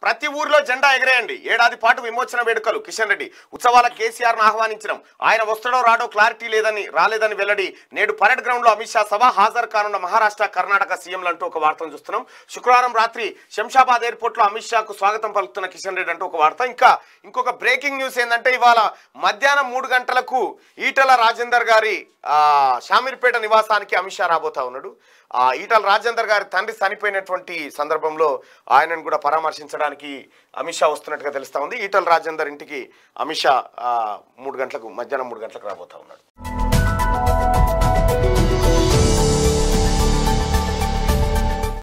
ప్రతి ఊరిలో జెండా ఎగరేయండి ఏడాది పాటు విమోచన వేడుకలు కిషన్ రెడ్డి ఉత్సవాల కేసీఆర్ ను ఆహ్వానించడం ఆయన వస్తాడో రాడో క్లారిటీ లేదని రాలేదని వెల్లడి నేడు పరేడ్ గ్రౌండ్ లో అమిత్ షా సభ హాజరు కానున్న మహారాష్ట్ర కర్ణాటక సీఎంలు అంటూ ఒక వార్తను చూస్తున్నాం శుక్రవారం రాత్రి శంషాబాద్ ఎయిర్పోర్ట్ లో అమిత్ షాకు స్వాగతం పలుకుతున్న కిషన్ రెడ్డి అంటూ ఒక వార్త ఇంకా ఇంకొక బ్రేకింగ్ న్యూస్ ఏంటంటే ఇవాళ మధ్యాహ్నం మూడు గంటలకు ఈటల రాజేందర్ గారి ఆ, షామీర్పేట నివాసానికి అమిత్ షా రాబోతా ఉన్నాడు ఆ, ఈటల రాజేందర్ గారి తండ్రి చనిపోయినటువంటి సందర్భంలో ఆయనను కూడా పరామర్శించడానికి అమిత్ షా వస్తున్నట్టుగా తెలుస్తా ఉంది ఈటల రాజేందర్ ఇంటికి అమిత్ షా ఆ, మూడు గంటలకు మధ్యాహ్నం మూడు గంటలకు రాబోతా ఉన్నాడు